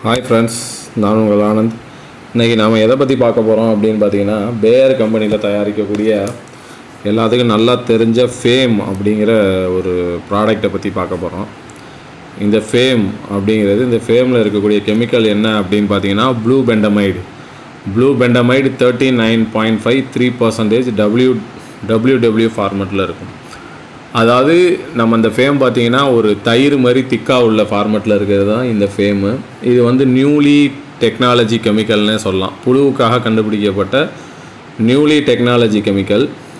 hi friends நான் உங்கள் ஆனந்த் இன்றைக்கி நாம் எதை பற்றி பார்க்க போகிறோம் அப்படின்னு பார்த்தீங்கன்னா பேயர் கம்பெனியில் தயாரிக்கக்கூடிய எல்லாத்துக்கும் நல்லா தெரிஞ்ச ஃபேம் அப்படிங்கிற ஒரு ப்ராடக்டை பற்றி பார்க்க போகிறோம் இந்த ஃபேம் அப்படிங்கிறது இந்த ஃபேமில் இருக்கக்கூடிய கெமிக்கல் என்ன அப்படின்னு பார்த்தீங்கன்னா flubendiamide flubendiamide thirty nine point five three percentage W W W ஃபார்மெட்டில் இருக்கும் அதாவது நம்ம இந்த ஃபேம் பார்த்தீங்கன்னா ஒரு தயிர் மாதிரி திக்காக உள்ள ஃபார்மெட்டில் இருக்கிறது தான் இந்த ஃபேமு இது வந்து நியூலி டெக்னாலஜி கெமிக்கல்னே சொல்லலாம் புழுவுக்காக கண்டுபிடிக்கப்பட்ட நியூலி டெக்னாலஜி கெமிக்கல்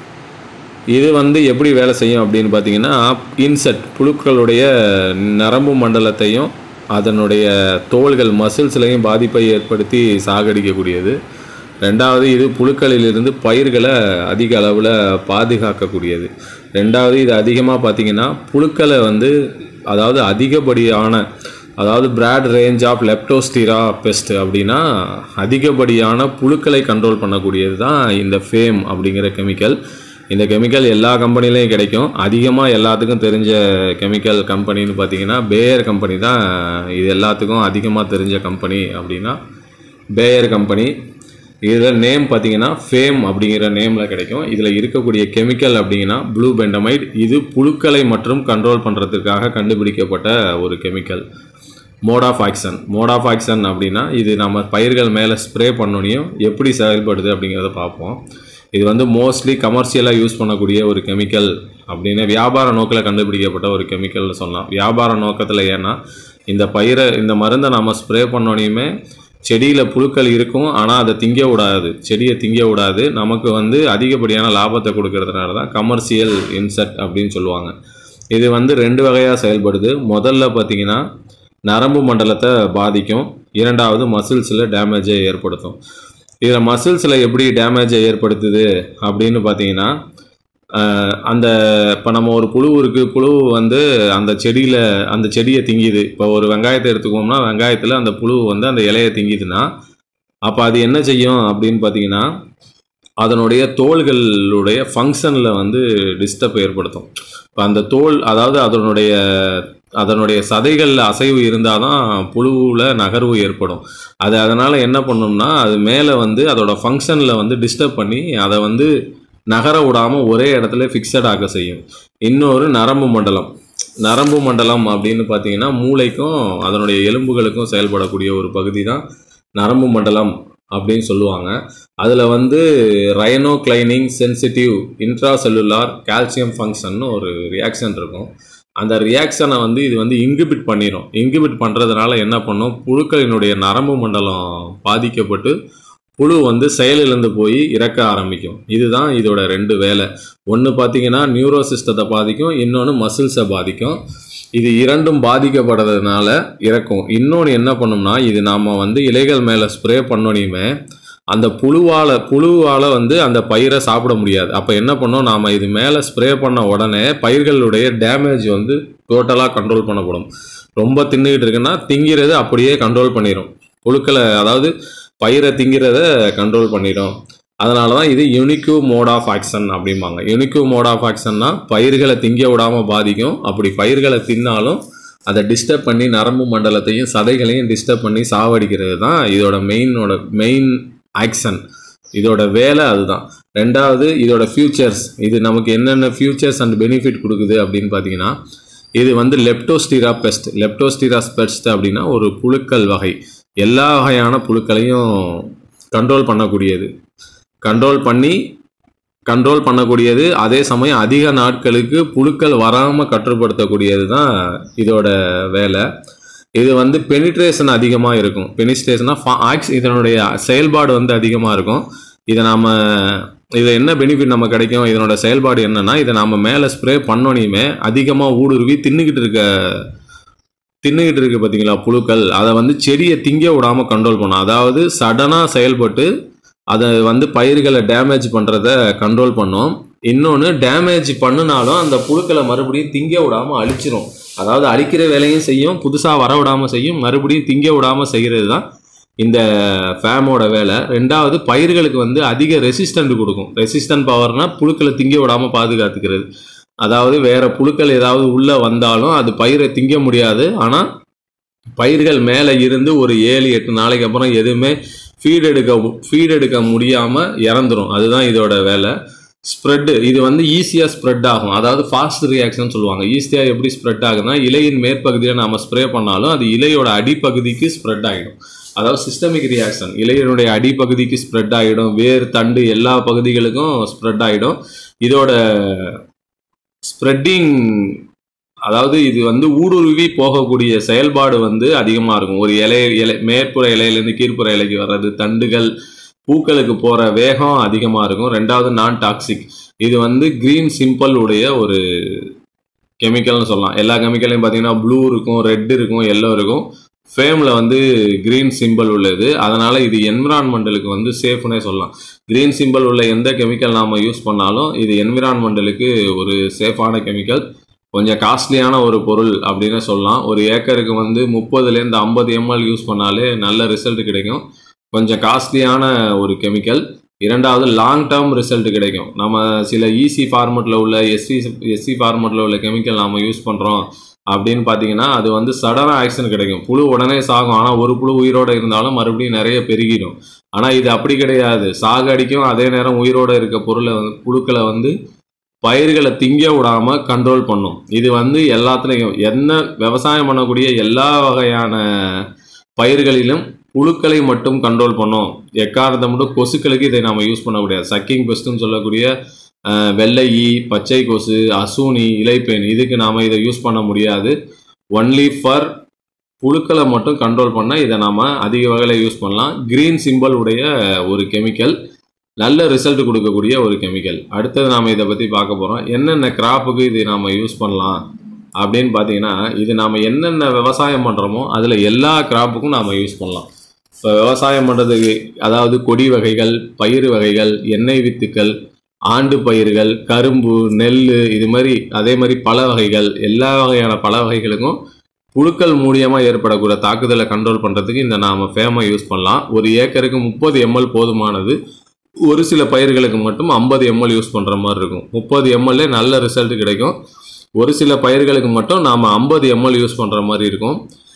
இது வந்து எப்படி வேலை செய்யும் அப்படின்னு பார்த்தீங்கன்னா இன்செட் புழுக்களுடைய நரம்பு மண்டலத்தையும் அதனுடைய தோள்கள் மசில்ஸ்லையும் பாதிப்பை ஏற்படுத்தி சாகடிக்கக்கூடியது ரெண்டாவது இது புழுக்களிலிருந்து பயிர்களை அதிக அளவில் பாதுகாக்கக்கூடியது ரெண்டாவது இது அதிகமாக பார்த்தீங்கன்னா புழுக்களை வந்து அதாவது அதிகப்படியான அதாவது broad range of lepidoptera pest அப்படின்னா அதிகப்படியான புழுக்களை கண்ட்ரோல் பண்ணக்கூடியது தான் இந்த ஃபேம் அப்படிங்கிற கெமிக்கல் இந்த கெமிக்கல் எல்லா கம்பெனிலையும் கிடைக்கும் அதிகமாக எல்லாத்துக்கும் தெரிஞ்ச கெமிக்கல் கம்பெனின்னு பார்த்தீங்கன்னா பேயர் கம்பெனி தான் இது எல்லாத்துக்கும் அதிகமாக தெரிஞ்ச கம்பெனி அப்படின்னா பேயர் கம்பெனி இதில் நேம் பார்த்தீங்கன்னா ஃபேம் அப்படிங்கிற நேமில் கிடைக்கும் இதில் இருக்கக்கூடிய கெமிக்கல் அப்படிங்கன்னா ப்ளூ பெண்டமைட் இது புழுக்களை மற்றும் கண்ட்ரோல் பண்ணுறதுக்காக கண்டுபிடிக்கப்பட்ட ஒரு chemical mode of action mode of action அப்படின்னா இது நம்ம பயிர்கள் மேலே ஸ்ப்ரே பண்ணோனையும் எப்படி செயல்படுது அப்படிங்கிறத பார்ப்போம் இது வந்து மோஸ்ட்லி கமர்ஷியலாக யூஸ் பண்ணக்கூடிய ஒரு கெமிக்கல் அப்படின்னு வியாபார நோக்கில் கண்டுபிடிக்கப்பட்ட ஒரு கெமிக்கல்னு சொல்லலாம் வியாபார நோக்கத்தில் ஏன்னா இந்த பயிரை இந்த மருந்தை நம்ம ஸ்ப்ரே பண்ணோனையுமே செடியில் புழுக்கள் இருக்கும் ஆனால் அதை திங்க விடாது செடியை திங்க விடாது நமக்கு வந்து அதிகப்படியான லாபத்தை கொடுக்கறதுனால தான் கமர்ஷியல் இன்செக்ட் அப்படின்னு சொல்லுவாங்க இது வந்து ரெண்டு வகையாக செயல்படுது முதல்ல பார்த்தீங்கன்னா நரம்பு மண்டலத்தை பாதிக்கும் இரண்டாவது மசில்ஸில் டேமேஜை ஏற்படுத்தும் இதில் மசில்ஸில் எப்படி டேமேஜை ஏற்படுத்துது அப்படின்னு பார்த்தீங்கன்னா ஆஹ், அந்த இப்போ நம்ம ஒரு புழு இருக்குது புழு வந்து அந்த செடியில் அந்த செடியை திங்கிது இப்போ ஒரு வெங்காயத்தை எடுத்துக்கோம்னா வெங்காயத்தில் அந்த புழு வந்து அந்த இலையை திங்கிதுன்னா அப்போ அது என்ன செய்யும் அப்படின்னு பார்த்தீங்கன்னா அதனுடைய தோள்களுடைய ஃபங்க்ஷனில் வந்து டிஸ்டர்ப் ஏற்படுத்தும் இப்போ அந்த தோல் அதாவது அதனுடைய அதனுடைய சதைகளில் அசைவு இருந்தால் தான் புழுவில் நகர்வு ஏற்படும் அது அதனால் என்ன பண்ணும்னா அது மேலே வந்து அதோட ஃபங்க்ஷனில் வந்து டிஸ்டர்ப் பண்ணி அதை வந்து நகர விடாமல் ஒரே இடத்துல ஃபிக்ஸட் ஆக்க செய்யும் இன்னொரு நரம்பு மண்டலம் நரம்பு மண்டலம் அப்படின்னு பார்த்தீங்கன்னா மூளைக்கும் அதனுடைய எலும்புகளுக்கும் செயல்படக்கூடிய ஒரு பகுதி தான் நரம்பு மண்டலம் அப்படின்னு சொல்லுவாங்க அதில் வந்து ryanodine sensitive intracellular calcium function ஒரு ரியாக்ஷன் இருக்கும் அந்த ரியாக்ஷனை வந்து இது வந்து இன்கிபிட் பண்ணிடும் இன்கிபிட் பண்ணுறதுனால என்ன பண்ணும் புழுக்களினுடைய நரம்பு மண்டலம் பாதிக்கப்பட்டு புழு வந்து செயலிழந்து போய் இறக்க ஆரம்பிக்கும் இதுதான் இதோட ரெண்டு வேலை ஒன்று பார்த்தீங்கன்னா நியூரோ சிஸ்டத்தை பாதிக்கும் இன்னொன்று மசில்ஸை பாதிக்கும் இது இரண்டும் பாதிக்கப்படுறதுனால இறக்கும் இன்னொன்று என்ன பண்ணும்னா இது நாம் வந்து இலைகள் மேலே ஸ்ப்ரே பண்ணோனையுமே அந்த புழுவால் புழுவால் வந்து அந்த பயிரை சாப்பிட முடியாது அப்போ என்ன பண்ணோம் நாம் இது மேலே ஸ்ப்ரே பண்ண உடனே பயிர்களுடைய டேமேஜ் வந்து டோட்டலாக கண்ட்ரோல் பண்ணப்படும் ரொம்ப தின்னுக்கிட்டு இருக்குன்னா திங்கிறது அப்படியே கண்ட்ரோல் பண்ணிடும் புழுக்களை அதாவது பயிரை திங்கிறத கண்ட்ரோல் பண்ணிடும் அதனால தான் இது யூனிக்யூ மோட் ஆஃப் ஆக்ஷன் அப்படிம்பாங்க யூனிக்யூ மோட் ஆஃப் ஆக்ஷன்னா பயிர்களை திங்க விடாமல் பாதிக்கும் அப்படி பயிர்களை தின்னாலும் அதை டிஸ்டர்ப் பண்ணி நரம்பு மண்டலத்தையும் சதைகளையும் டிஸ்டர்ப் பண்ணி சாவடிக்கிறது தான் இதோட மெயினோட மெயின் ஆக்ஷன் இதோட வேலை அதுதான் ரெண்டாவது இதோட ஃபியூச்சர்ஸ் இது நமக்கு என்னென்ன ஃபியூச்சர்ஸ் அண்ட் பெனிஃபிட் கொடுக்குது அப்படின்னு பார்த்தீங்கன்னா இது வந்து லெப்டோஸ்டிரா பெஸ்ட் லெப்டோஸ்டிரா பெஸ்ட் அப்படின்னா ஒரு புழுக்கள் வகை எல்லா வகையான புழுக்களையும் கண்ட்ரோல் பண்ணக்கூடியது கண்ட்ரோல் பண்ணி கண்ட்ரோல் பண்ணக்கூடியது அதே சமயம் அதிக நாட்களுக்கு புழுக்கள் வராமல் கட்டுப்படுத்தக்கூடியது தான் இதோட வேலை இது வந்து பெனிட்ரேஷன் அதிகமாக இருக்கும் பெனிட்ரேஷனாக ஆக்ஸ் இதனுடைய செயல்பாடு வந்து அதிகமாக இருக்கும் இதை நாம் இதில் என்ன பெனிஃபிட் நம்ம கிடைக்கும் இதனோட செயல்பாடு என்னன்னா இதை நாம் மேலே ஸ்ப்ரே பண்ணோனையுமே அதிகமாக ஊடுருவி தின்னுக்கிட்டு இருக்க தின்னுக்கிட்டு இருக்கு பார்த்தீங்களா புழுக்கள் அதை வந்து செடியை திங்க விடாமல் கண்ட்ரோல் பண்ணும் அதாவது சடனாக செயல்பட்டு அதை வந்து பயிர்களை டேமேஜ் பண்ணுறத கண்ட்ரோல் பண்ணும் இன்னொன்று டேமேஜ் பண்ணினாலும் அந்த புழுக்களை மறுபடியும் திங்க விடாமல் அழிச்சிரும் அதாவது அழிக்கிற வேலையும் செய்யும் புதுசாக வர விடாமல் செய்யும் மறுபடியும் திங்க விடாமல் செய்கிறது தான் இந்த ஃபேமோட வேலை ரெண்டாவது பயிர்களுக்கு வந்து அதிக ரெசிஸ்டன்ட் கொடுக்கும் ரெசிஸ்டன்ட் பவர்னால் புழுக்களை திங்க விடாமல் பாதுகாத்துக்கிறது அதாவது வேற புழுக்கள் ஏதாவது உள்ளே வந்தாலும் அது பயிரை திங்க முடியாது ஆனால் பயிர்கள் மேலே இருந்து ஒரு ஏழு எட்டு நாளைக்கு அப்புறம் எதுவுமே ஃபீட் எடுக்க ஃபீட் எடுக்க முடியாமல் இறந்துரும் அதுதான் இதோட வேலை ஸ்ப்ரெட்டு இது வந்து ஈஸியாக ஸ்ப்ரெட் ஆகும் அதாவது ஃபாஸ்ட் ரியாக்ஷன் சொல்லுவாங்க ஈஸியாக எப்படி ஸ்ப்ரெட் ஆகுதுன்னா இலையின் மேற்பகுதியில் நாம் ஸ்ப்ரே பண்ணாலும் அது இலையோட அடிப்பகுதிக்கு ஸ்ப்ரெட் ஆகிடும் அதாவது சிஸ்டமிக் ரியாக்ஷன் இலையினுடைய அடிப்பகுதிக்கு ஸ்ப்ரெட் ஆகிடும் வேர் தண்டு எல்லா பகுதிகளுக்கும் ஸ்ப்ரெட் ஆகிடும் இதோட ஸ்ப்ரெட்டிங் அதாவது இது வந்து ஊடுருவி போகக்கூடிய செயல்பாடு வந்து அதிகமாக இருக்கும் ஒரு இலை இலை மேற்புற இலையிலேருந்து கீழ்ப்புற இலைக்கு வர்றது தண்டுகள் பூக்களுக்கு போகிற வேகம் அதிகமாக இருக்கும் ரெண்டாவது நான் டாக்ஸிக் இது வந்து க்ரீன் சிம்பிள் உடைய ஒரு கெமிக்கல்னு சொல்லலாம் எல்லா கெமிக்கலையும் பார்த்தீங்கன்னா ப்ளூ இருக்கும் ரெட் இருக்கும் எல்லோ இருக்கும் ஃபேமில் வந்து க்ரீன் சிம்பிள் உள்ளது அதனால் இது என்விரான்மெண்டலுக்கு வந்து சேஃப்னே சொல்லலாம் க்ரீன் சிம்பிள் உள்ள எந்த கெமிக்கல் நாம் யூஸ் பண்ணாலும் இது என்விரான்மெண்டலுக்கு ஒரு சேஃபான கெமிக்கல் கொஞ்சம் காஸ்ட்லியான ஒரு பொருள் அப்படின்னு சொல்லலாம் ஒரு ஏக்கருக்கு வந்து முப்பதுலேருந்து ஐம்பது எம்எல் யூஸ் பண்ணாலே நல்ல ரிசல்ட் கிடைக்கும் கொஞ்சம் காஸ்ட்லியான ஒரு கெமிக்கல் இரண்டாவது லாங் டேர்ம் ரிசல்ட் கிடைக்கும் நம்ம சில ஈசி ஃபார்மெட்டில் உள்ள எஸ்சி எஸ்சி ஃபார்மெட்டில் உள்ள கெமிக்கல் நாம் யூஸ் பண்ணுறோம் அப்படின்னு பார்த்தீங்கன்னா அது வந்து சடனாக ஆக்ஷன் கிடைக்கும் புழு உடனே சாகும் ஆனால் ஒரு புழு உயிரோடு இருந்தாலும் மறுபடியும் நிறைய பெருகிடும் ஆனால் இது அப்படி கிடையாது சாகடிக்கும் அதே நேரம் உயிரோடு இருக்க பொருளை வந்து புழுக்களை வந்து பயிர்களை திங்க விடாம கண்ட்ரோல் பண்ணும் இது வந்து எல்லாத்துலேயும் என்ன விவசாயம் பண்ணக்கூடிய எல்லா வகையான பயிர்களிலும் புழுக்களை மட்டும் கண்ட்ரோல் பண்ணும் எக்காரணத்தை மட்டும் கொசுக்களுக்கு இதை நம்ம யூஸ் பண்ண முடியாது சக்கிங் பெஸ்ட்னு சொல்லக்கூடிய அஹ், வெள்ளை ஈ பச்சை கொசு அசூனி இலைப்பேன் இதுக்கு நாம் இதை யூஸ் பண்ண முடியாது ஒன்லி ஃபார் புழுக்களை மட்டும் கண்ட்ரோல் பண்ண இதை நாம் அதிக வகையில் யூஸ் பண்ணலாம் க்ரீன் சிம்பிள் உடைய ஒரு கெமிக்கல் நல்ல ரிசல்ட் கொடுக்கக்கூடிய ஒரு கெமிக்கல் அடுத்தது நாம் இதை பற்றி பார்க்க போகிறோம் என்னென்ன கிராப்புக்கு இதை நாம் யூஸ் பண்ணலாம் அப்படின்னு பார்த்தீங்கன்னா இது நாம் என்னென்ன விவசாயம் பண்ணுறோமோ அதில் எல்லா கிராப்புக்கும் நாம் யூஸ் பண்ணலாம் இப்போ விவசாயம் பண்ணுறதுக்கு அதாவது கொடி வகைகள் பயிர் வகைகள் எண்ணெய் வித்துக்கள் ஆண்டு பயிர்கள் கரும்பு நெல் இது மாதிரி அதே மாதிரி பல வகைகள் எல்லா வகையான பல வகைகளுக்கும் புழுக்கள் மூலியமாக ஏற்படக்கூடிய தாக்குதலை கண்ட்ரோல் பண்ணுறதுக்கு இந்த நாம் ஃபேமை யூஸ் பண்ணலாம் ஒரு ஏக்கருக்கு முப்பது எம்எல் போதுமானது ஒரு சில பயிர்களுக்கு மட்டும் ஐம்பது எம்எல் யூஸ் பண்ணுற மாதிரி இருக்கும் முப்பது எம்எல்லே நல்ல ரிசல்ட் கிடைக்கும் ஒரு சில பயிர்களுக்கு மட்டும் நாம் ஐம்பது எம்எல் யூஸ் பண்ணுற மாதிரி இருக்கும்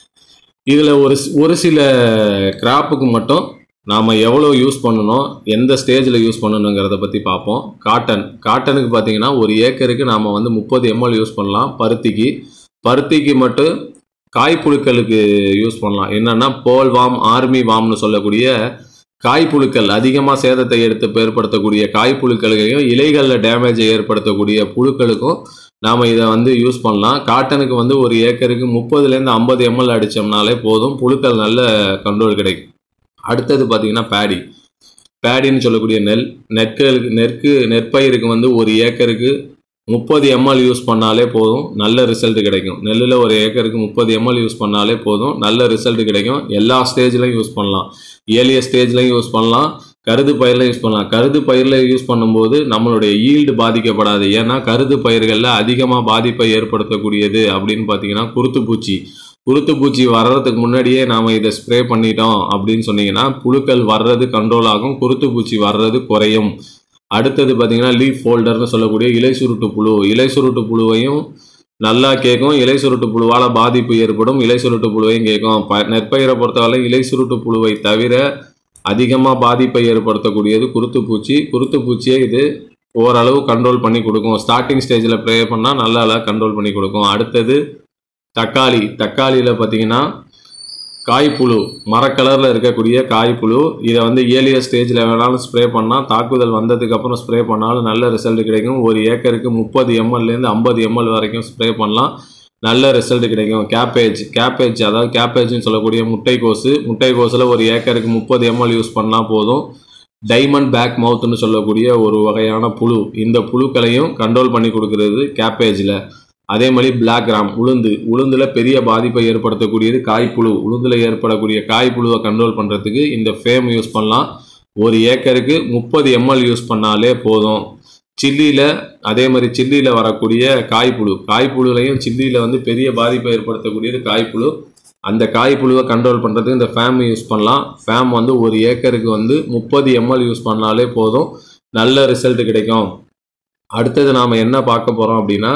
இதில் ஒரு சி- ஒரு சில கிராப்புக்கு மட்டும் நாம் எவ்வளோ யூஸ் பண்ணணும் எந்த ஸ்டேஜில் யூஸ் பண்ணணுங்கிறத பற்றி பார்ப்போம் காட்டன் காட்டனுக்கு பார்த்தீங்கன்னா ஒரு ஏக்கருக்கு நாம் வந்து முப்பது எம்எல் யூஸ் பண்ணலாம் பருத்திக்கு பருத்திக்கு மட்டும் காய்ப்புழுக்களுக்கு யூஸ் பண்ணலாம் என்னன்னா போல் வாம் ஆர்மி வாம்னு சொல்லக்கூடிய காய்ப்புழுக்கள் அதிகமாக சேதத்தை எடுத்து ஏற்படுத்தக்கூடிய காய்ப்புழுக்களையும் இலைகளில் டேமேஜை ஏற்படுத்தக்கூடிய புழுக்களுக்கும் நாம் இதை வந்து யூஸ் பண்ணலாம் காட்டனுக்கு வந்து ஒரு ஏக்கருக்கு முப்பதுலேருந்து ஐம்பது எம்எல் அடித்தோம்னாலே போதும் புழுக்கள் நல்ல கண்ட்ரோல் கிடைக்கும் அடுத்தது பார்த்தீங்கன்னா பேடி பேடின்னு சொல்லக்கூடிய நெல் நெற்களுக்கு நெற்கு நெற்பயிருக்கு வந்து ஒரு ஏக்கருக்கு முப்பது எம்எல் யூஸ் பண்ணாலே போதும் நல்ல ரிசல்ட் கிடைக்கும் நெல்லில் ஒரு ஏக்கருக்கு முப்பது எம்எல் யூஸ் பண்ணாலே போதும் நல்ல ரிசல்ட் கிடைக்கும் எல்லா ஸ்டேஜ்லையும் யூஸ் பண்ணலாம் ஏலிய ஸ்டேஜ்லையும் யூஸ் பண்ணலாம் கருது பயிரில் யூஸ் பண்ணலாம் கருது பயிரில் யூஸ் பண்ணும்போது நம்மளுடைய ஈல்டு பாதிக்கப்படாது ஏன்னா கருது பயிர்களில் அதிகமாக பாதிப்பை ஏற்படுத்தக்கூடியது அப்படின்னு பார்த்தீங்கன்னா குருத்துப்பூச்சி குருத்துப்பூச்சி வர்றதுக்கு முன்னாடியே நாம் இதை ஸ்ப்ரே பண்ணிட்டோம் அப்படின்னு சொன்னீங்கன்னா புழுக்கள் வர்றது கண்ட்ரோல் ஆகும் குருத்துப்பூச்சி வர்றது குறையும் அடுத்தது பார்த்தீங்கன்னா லீஃப் ஃபோல்டர்னு சொல்லக்கூடிய இலை சுருட்டு புழு இலை சுருட்டு புழுவையும் நல்லா கேட்கும் இலை சுருட்டு புழுவால் பாதிப்பு ஏற்படும் இலை சுருட்டு புழுவையும் கேட்கும் ப நெற்பயிரை பொறுத்தவரை இலை சுருட்டு புழுவை தவிர அதிகமாக பாதிப்பை ஏற்படுத்தக்கூடியது குருத்துப்பூச்சி குருத்துப்பூச்சியை இது ஓரளவு கண்ட்ரோல் பண்ணி கொடுக்கும் ஸ்டார்டிங் ஸ்டேஜில் ப்ரே பண்ணால் நல்லா கண்ட்ரோல் பண்ணி கொடுக்கும் அடுத்தது தக்காளி தக்காளியில் பார்த்தீங்கன்னா காய்ப்புழு மரக்கலரில் இருக்கக்கூடிய காய்ப்புழு இதை வந்து ஏலிய ஸ்டேஜில் வேணாலும் ஸ்ப்ரே பண்ணால் தாக்குதல் வந்ததுக்கு அப்புறம் ஸ்ப்ரே பண்ணாலும் நல்ல ரிசல்ட் கிடைக்கும் ஒரு ஏக்கருக்கு முப்பது எம்எல்லேருந்து ஐம்பது எம்எல் வரைக்கும் ஸ்ப்ரே பண்ணலாம் நல்ல ரிசல்ட் கிடைக்கும் கேப்பேஜ் கேப்பேஜ் அதாவது கேப்பேஜ்னு சொல்லக்கூடிய முட்டைக்கோசு முட்டைக்கோஸில் ஒரு ஏக்கருக்கு முப்பது எம்எல் யூஸ் பண்ணால் போதும் டைமண்ட் பேக் மவுத்னு சொல்லக்கூடிய ஒரு வகையான புழு இந்த புழுக்களையும் கண்ட்ரோல் பண்ணி கொடுக்கறது கேப்பேஜில் அதே மாதிரி பிளாக் கிராம் உளுந்து உளுந்துல பெரிய பாதிப்பை ஏற்படுத்தக்கூடியது காய்ப்புழு உளுந்துல ஏற்படக்கூடிய காய்ப்புழுவை கண்ட்ரோல் பண்ணுறதுக்கு இந்த ஃபேம் யூஸ் பண்ணலாம் ஒரு ஏக்கருக்கு முப்பது எம்எல் யூஸ் பண்ணாலே போதும் சில்லியில் அதே மாதிரி சில்லியில் வரக்கூடிய காய்ப்புழு காய்ப்புழுலையும் சில்லியில் வந்து பெரிய பாதிப்பை ஏற்படுத்தக்கூடியது காய்ப்புழு அந்த காய்ப்புழுவை கண்ட்ரோல் பண்ணுறதுக்கு இந்த ஃபேம் யூஸ் பண்ணலாம் ஃபேம் வந்து ஒரு ஏக்கருக்கு வந்து முப்பது எம்எல் யூஸ் பண்ணாலே போதும் நல்ல ரிசல்ட் கிடைக்கும் அடுத்தது நாம் என்ன பார்க்க போகிறோம் அப்படின்னா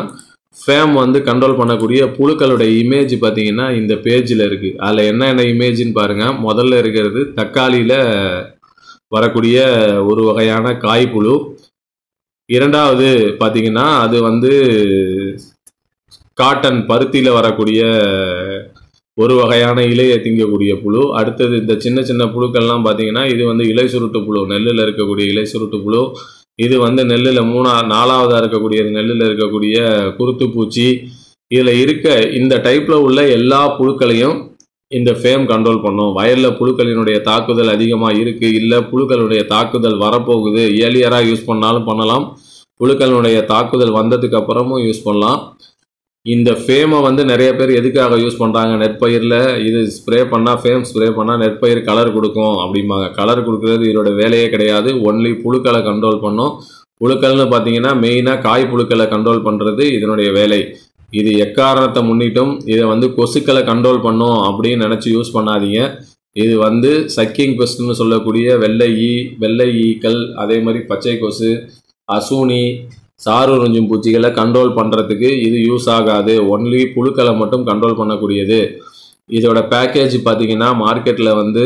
ஃபேம் வந்து கண்ட்ரோல் பண்ணக்கூடிய புழுக்களுடைய இமேஜ் பார்த்தீங்கன்னா இந்த பேஜில் இருக்குது அதில் என்னென்ன இமேஜ்னு பாருங்கள் முதல்ல இருக்கிறது தக்காளியில் வரக்கூடிய ஒரு வகையான காய்ப்புழு இரண்டாவது பார்த்தீங்கன்னா அது வந்து காட்டன் பருத்தியில் வரக்கூடிய ஒரு வகையான இலையை திங்கக்கூடிய புழு அடுத்தது இந்த சின்ன சின்ன புழுக்கள்லாம் பார்த்தீங்கன்னா இது வந்து இலை சுருட்டு புழு நெல்லில் இருக்கக்கூடிய இலை சுருட்டு புழு இது வந்து நெல்லில் மூணா நாலாவதாக இருக்கக்கூடிய நெல்லில் இருக்கக்கூடிய குருத்து பூச்சி இதில் இருக்க இந்த டைப்பில் உள்ள எல்லா புழுக்களையும் இந்த ஃபேம் கண்ட்ரோல் பண்ணும் வயலில் புழுக்களினுடைய தாக்குதல் அதிகமாக இருக்குது இல்லை புழுக்களுடைய தாக்குதல் வரப்போகுது ஏலியராக யூஸ் பண்ணாலும் பண்ணலாம் புழுக்களுடைய தாக்குதல் வந்ததுக்கு அப்புறமும் யூஸ் பண்ணலாம் இந்த ஃபேமை வந்து நிறைய பேர் எதுக்காக யூஸ் பண்ணுறாங்க நெற்பயிரில் இது ஸ்ப்ரே பண்ணால் ஃபேம் ஸ்ப்ரே பண்ணால் நெற்பயிர் கலர் கொடுக்கும் அப்படிம்பாங்க கலர் கொடுக்குறது இதோட வேலையே கிடையாது ஒன்லி புழுக்களை கண்ட்ரோல் பண்ணும் புழுக்கள்னு பார்த்தீங்கன்னா மெயினாக காய் புழுக்களை கண்ட்ரோல் பண்ணுறது இதனுடைய வேலை இது எக்காரணத்தை முன்னிட்டும் இதை வந்து கொசுக்களை கண்ட்ரோல் பண்ணும் அப்படின்னு நினச்சி யூஸ் பண்ணாதீங்க இது வந்து சக்கிங் பெஸ்ட்னு சொல்லக்கூடிய வெள்ளை ஈ வெள்ளை ஈக்கள் அதே மாதிரி பச்சை கொசு அசூனி சாருறிஞ்சும் பூச்சிகளை கண்ட்ரோல் பண்ணுறதுக்கு இது யூஸ் ஆகாது ஒன்லி புழுக்களை மட்டும் கண்ட்ரோல் பண்ணக்கூடியது இதோட பேக்கேஜ் பார்த்தீங்கன்னா மார்க்கெட்டில் வந்து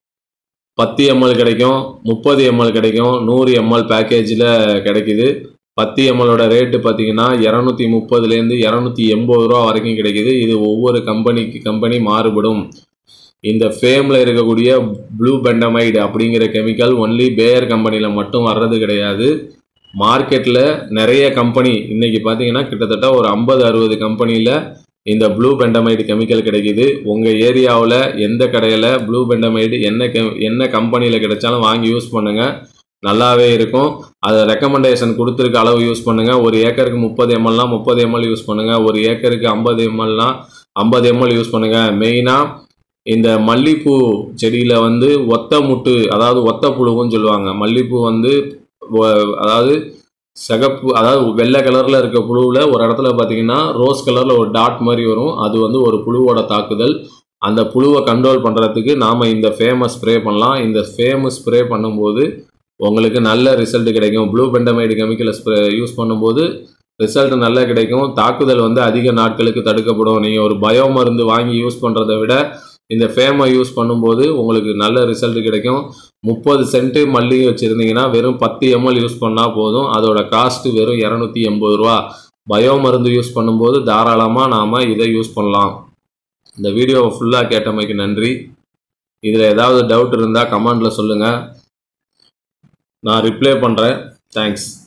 பத்து எம்எல் கிடைக்கும் முப்பது எம்எல் கிடைக்கும் நூறு எம்எல் பேக்கேஜில் கிடைக்குது பத்து எம்எலோட ரேட்டு பார்த்தீங்கன்னா இரநூத்தி முப்பதுலேருந்து இரநூத்தி எண்பது ரூபா வரைக்கும் கிடைக்குது இது ஒவ்வொரு கம்பெனிக்கு கம்பெனி மாறுபடும் இந்த ஃபேமில் இருக்கக்கூடிய ப்ளூ பெண்டமைடு அப்படிங்கிற கெமிக்கல் ஒன்லி பேயர் கம்பெனியில் மட்டும் வர்றது கிடையாது மார்க்கெட்டில் நிறைய கம்பெனி இன்னைக்கு பார்த்தீங்கன்னா கிட்டத்தட்ட ஒரு ஐம்பது அறுபது கம்பெனியில் இந்த ப்ளூ பெண்டமைடு கெமிக்கல் கிடைக்குது உங்கள் ஏரியாவில் எந்த கடையில் ப்ளூ பெண்டமைடு என்ன கெ என்ன கம்பெனியில் கிடைச்சாலும் வாங்கி யூஸ் பண்ணுங்கள் நல்லாவே இருக்கும் அதை ரெக்கமெண்டேஷன் கொடுத்துருக்க அளவு யூஸ் பண்ணுங்கள் ஒரு ஏக்கருக்கு முப்பது எம்எல்னா முப்பது எம்எல் யூஸ் பண்ணுங்கள் ஒரு ஏக்கருக்கு ஐம்பது எம்எல்னா ஐம்பது எம்எல் யூஸ் பண்ணுங்கள் மெயினாக இந்த மல்லிப்பூ செடியில் வந்து ஒத்த முட்டு அதாவது ஒத்த புழுவுன்னு சொல்லுவாங்க மல்லிப்பூ வந்து ஒ- அதாவது சிகப்பு அதாவது வெள்ளை கலரில் இருக்க புழுவில் ஒரு இடத்துல பார்த்தீங்கன்னா ரோஸ் கலரில் ஒரு டாட் மாதிரி வரும் அது வந்து ஒரு புழுவோட தாக்குதல் அந்த புழுவை கண்ட்ரோல் பண்ணுறதுக்கு நாம் இந்த ஃபேமை ஸ்ப்ரே பண்ணலாம் இந்த ஃபேமை ஸ்ப்ரே பண்ணும்போது உங்களுக்கு நல்ல ரிசல்ட் கிடைக்கும் ப்ளூ பெண்டமைடு கெமிக்கலை ஸ்ப்ரே யூஸ் பண்ணும்போது ரிசல்ட் நல்லா கிடைக்கும் தாக்குதல் வந்து அதிக நாட்களுக்கு தடுக்கப்படும் நீங்கள் ஒரு பயோ மருந்து வாங்கி யூஸ் பண்ணுறதை விட இந்த ஃபேமை யூஸ் பண்ணும்போது உங்களுக்கு நல்ல ரிசல்ட் கிடைக்கும் முப்பது சென்ட்டு மல்லிகை வச்சுருந்தீங்கன்னா வெறும் பத்து எம்எல் யூஸ் பண்ணால் போதும் அதோட காஸ்ட்டு வெறும் இரநூத்தி எண்பது ரூபா பயோ மருந்து யூஸ் பண்ணும்போது தாராளமாக நாம் இதை யூஸ் பண்ணலாம் இந்த வீடியோவை ஃபுல்லாக கேட்டமைக்கு நன்றி இதில் ஏதாவது டவுட் இருந்தால் கமெண்டில் சொல்லுங்கள் நான் ரிப்ளை பண்ணுறேன் தேங்க்ஸ்